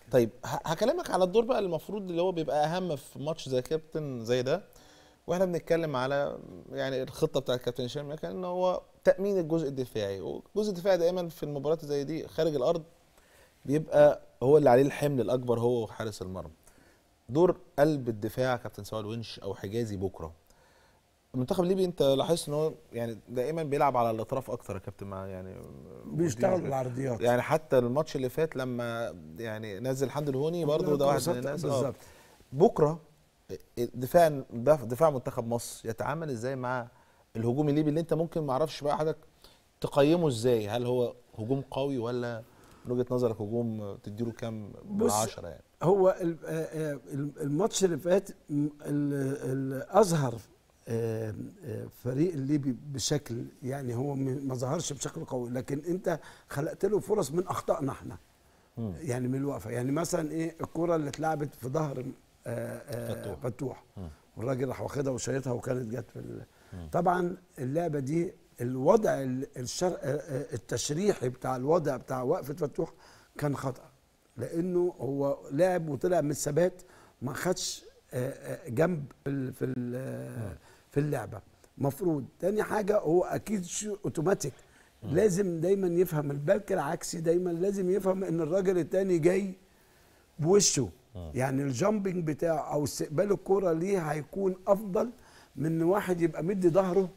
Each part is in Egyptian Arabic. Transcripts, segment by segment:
طيب ه- هكلمك على الدور بقى المفروض اللي هو بيبقى اهم في ماتش زي كابتن زي ده واحنا بنتكلم على يعني الخطه بتاعت كابتن هشام كان ان هو تامين الجزء الدفاعي والجزء الدفاعي دايما في المباريات زي دي خارج الارض بيبقى هو اللي عليه الحمل الاكبر هو وحارس المرمى دور قلب الدفاع كابتن سواء الونش او حجازي بكره المنتخب الليبي انت لاحظت ان هو يعني دائما بيلعب على الاطراف اكتر يا كابتن مع يعني بيشتغل بالعرضيات يعني حتى الماتش اللي فات لما يعني نزل حمد الهوني برضه ده واحد من الناس آه. بالظبط بكره دفاع دفاع منتخب مصر يتعامل ازاي مع الهجوم الليبي اللي انت ممكن ما اعرفش بقى حضرتك تقيمه ازاي هل هو هجوم قوي ولا من وجهه نظرك هجوم تديله كام من بص، عشرة يعني هو ال- آه، آه، الماتش اللي فات م- ال- ال- اظهر آه، آه، فريق الليبي بشكل يعني هو م- ما ظهرش بشكل قوي لكن انت خلقت له فرص من اخطائنا احنا مم. يعني من الوقفه يعني مثلا ايه الكره اللي اتلعبت في ظهر آه، آه، فتوح. فتوح مم. والراجل راح واخدها وشايطها وكانت جت في ال... طبعا اللعبه دي الوضع ال- الشر... آه، آه، التشريحي بتاع الوضع بتاع وقفه فتوح كان خطا لانه هو لعب وطلع من الثبات ما خدش آه، آه، جنب في ال- في ال- آه، في اللعبه مفروض تاني حاجه هو اكيد شو اوتوماتيك لازم دايما يفهم الباك العكسي دايما لازم يفهم ان الراجل التاني جاي بوشه يعني الجامبنج بتاعه او استقبال الكرة ليه هيكون افضل من ان واحد يبقى مدي ظهره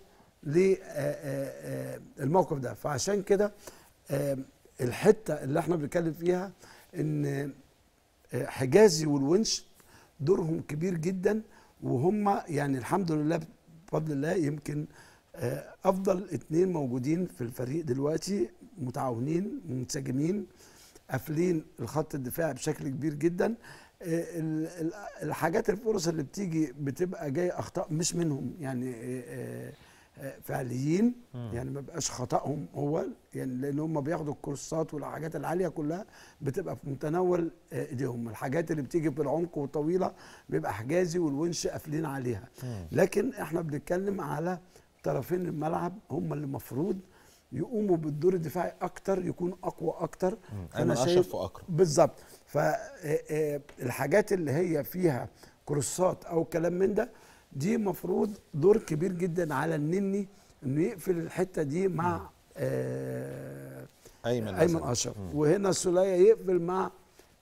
للموقف ده فعشان كده آه، الحته اللي احنا بنتكلم فيها ان آه، حجازي والونش دورهم كبير جدا وهم يعني الحمد لله بفضل الله يمكن آه، افضل اتنين موجودين في الفريق دلوقتي متعاونين منسجمين قافلين الخط الدفاعي بشكل كبير جدا آه، ال- ال- الحاجات الفرص اللي بتيجي بتبقى جايه اخطاء مش منهم يعني آه، آه، آه، فعليين يعني ما بقاش خطأهم هو يعني لان هم بياخدوا الكورسات والحاجات العاليه كلها بتبقى في متناول آه، ايديهم الحاجات اللي بتيجي في العمق والطويله بيبقى حجازي والونش قافلين عليها لكن احنا بنتكلم على طرفين الملعب هم اللي المفروض يقوموا بالدور الدفاعي اكتر يكون اقوى اكتر ايمن اشرف واكرم بالظبط فالحاجات اللي هي فيها كروسات او كلام من ده دي مفروض دور كبير جدا على النني انه يقفل الحته دي مع آه ايمن ايمن مثلاً. اشرف وهنا السوليه يقفل مع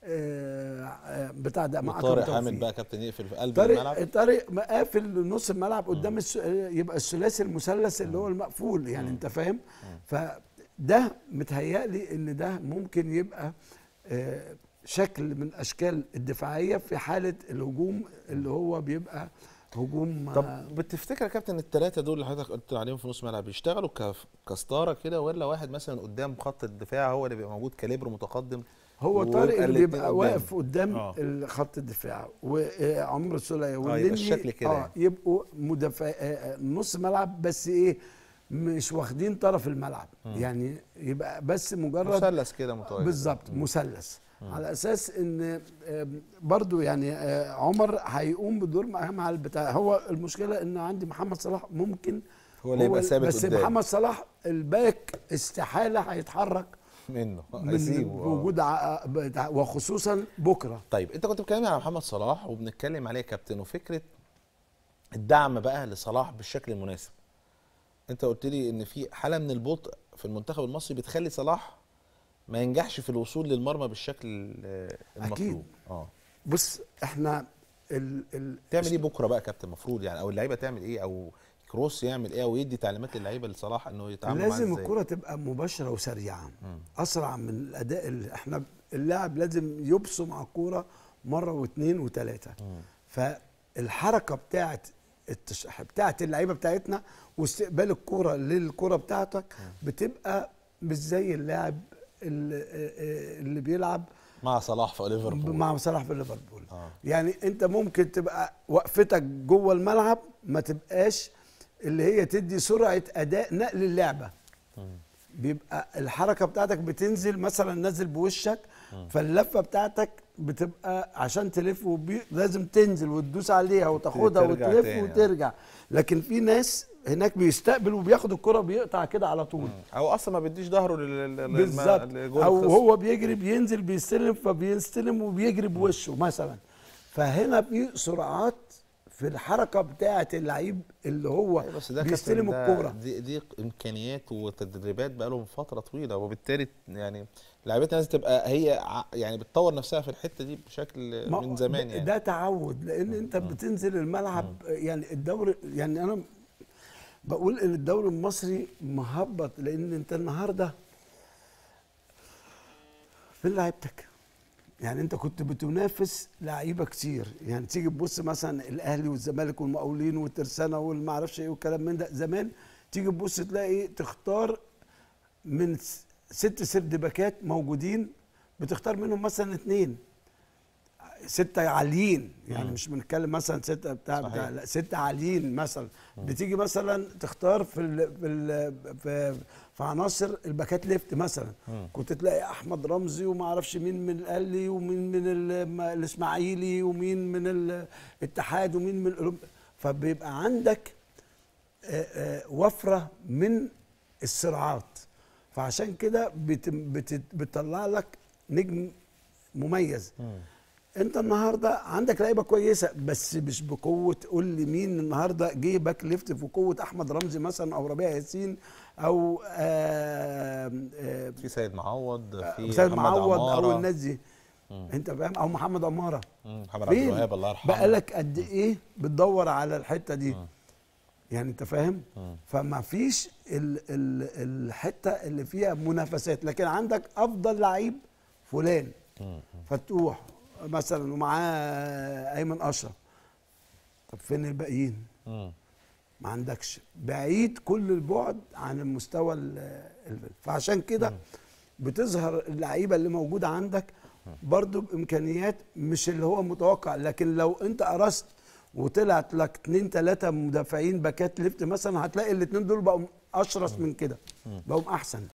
آه آه، بتاع ده مع طارق أكرم حامد توفيق. بقى كابتن يقفل في قلب طارق الملعب طارق قافل نص الملعب قدام الس... يبقى الثلاثي المثلث اللي هو المقفول يعني انت فاهم فده متهيألي ان ده ممكن يبقى آه، شكل من اشكال الدفاعيه في حاله الهجوم اللي هو بيبقى هجوم آه، طب بتفتكر يا كابتن الثلاثه دول اللي حضرتك قلت عليهم في نص الملعب بيشتغلوا كف- كستاره كده ولا واحد مثلا قدام خط الدفاع هو اللي بيبقى موجود كاليبر متقدم هو ويبقى طارق اللي الاتنين بيبقى قدام. واقف قدام آه. خط الدفاع وعمرو السوليه والنني يبقى الشكل كده اه يعني. يبقوا مدافع آه، آه، نص ملعب بس ايه مش واخدين طرف الملعب يعني يبقى بس مجرد مثلث كده متوازي بالظبط مثلث على اساس ان آم، برضو يعني آه، عمر هيقوم بدور مع مع البتاع هو المشكله ان عندي محمد صلاح ممكن هو اللي يبقى ثابت بس قدام. محمد صلاح الباك استحاله هيتحرك منه من هيسيبه آه. وجود ع- بتاع- وخصوصا بكره طيب انت كنت بتكلمني على محمد صلاح وبنتكلم عليه يا كابتن وفكره الدعم بقى لصلاح بالشكل المناسب انت قلت لي ان في حاله من البطء في المنتخب المصري بتخلي صلاح ما ينجحش في الوصول للمرمى بالشكل آه، المطلوب أكيد. اه بص احنا ال ال تعمل ايه بكره بقى يا كابتن المفروض يعني او اللعيبه تعمل ايه او كروس يعمل ايه او يدي تعليمات للعيبه لصلاح انه يتعامل معاه لازم ازاي الكرة تبقى مباشرة وسريعة أسرع من الأداء اللي احنا اللاعب لازم يبصم على الكورة مرة واثنين وثلاثة فالحركة بتاعت التش... بتاعت اللعيبة بتاعتنا واستقبال الكرة للكرة بتاعتك بتبقى مش زي اللاعب اللي, اللي بيلعب مع صلاح في ليفربول مع صلاح في ليفربول آه. يعني انت ممكن تبقى وقفتك جوه الملعب ما تبقاش اللي هي تدي سرعه اداء نقل اللعبه بيبقى الحركه بتاعتك بتنزل مثلا نازل بوشك فاللفه بتاعتك بتبقى عشان تلف وبي... لازم تنزل وتدوس عليها وتاخدها ترجع وتلف تاني. وترجع لكن في ناس هناك بيستقبل وبياخد الكره بيقطع كده على طول او اصلا ما بيديش ظهره لل- لل- بالظبط لجول او الخصم. هو بيجري بينزل بيستلم فبيستلم وبيجري بوشه مثلا فهنا في سرعات في الحركه بتاعه اللعيب اللي هو أيوة بس ده بيستلم كابتن ده- الكوره دي, دي امكانيات وتدريبات بقى لهم فتره طويله وبالتالي يعني لعيبتنا لازم تبقى هي ع- يعني بتطور نفسها في الحته دي بشكل ما- من زمان ده- يعني ده تعود لان انت بتنزل الملعب يعني الدوري يعني انا بقول ان الدوري المصري مهبط لان انت النهارده فين لعيبتك؟ يعني انت كنت بتنافس لعيبه كتير يعني تيجي تبص مثلا الاهلي والزمالك والمقاولين والترسانه والمعرفش ايه والكلام من ده زمان تيجي تبص تلاقي تختار من س- ست سرد باكات موجودين بتختار منهم مثلا اتنين ستة عاليين يعني مش بنتكلم مثلا ستة بتاع, صحيح. بتاع لا ستة عاليين مثلا بتيجي مثلا تختار في ال في ال في, في عناصر الباكات ليفت مثلا كنت تلاقي احمد رمزي وما اعرفش مين من الاهلي ومين من ال- الاسماعيلي ومين من الاتحاد ومين من الأولمب- فبيبقى عندك آه، آه، وفره من الصراعات فعشان كده بت- بت- بتطلع لك نجم مميز انت النهارده عندك لعيبه كويسه بس مش بقوه قول لي مين النهارده جه باك ليفت في قوه احمد رمزي مثلا او ربيع ياسين او آه آه في سيد معوض في سيد محمد معوض او عمارة. الناس دي انت فاهم او محمد عماره مم، محمد عبد فين الوهاب الله يرحمه بقالك قد ايه بتدور على الحته دي يعني انت فاهم فما فيش ال ال الحته اللي فيها منافسات لكن عندك افضل لعيب فلان فتوح مثلا ومعاه ايمن اشرف طب فين الباقيين مم. ما عندكش بعيد كل البعد عن المستوى ال- ال- فعشان كده بتظهر اللعيبه اللي موجوده عندك برضو بامكانيات مش اللي هو متوقع لكن لو انت قرصت وطلعت لك اتنين تلاته مدافعين باكات ليفت مثلا هتلاقي الاتنين دول بقوا اشرس من كده بقوا احسن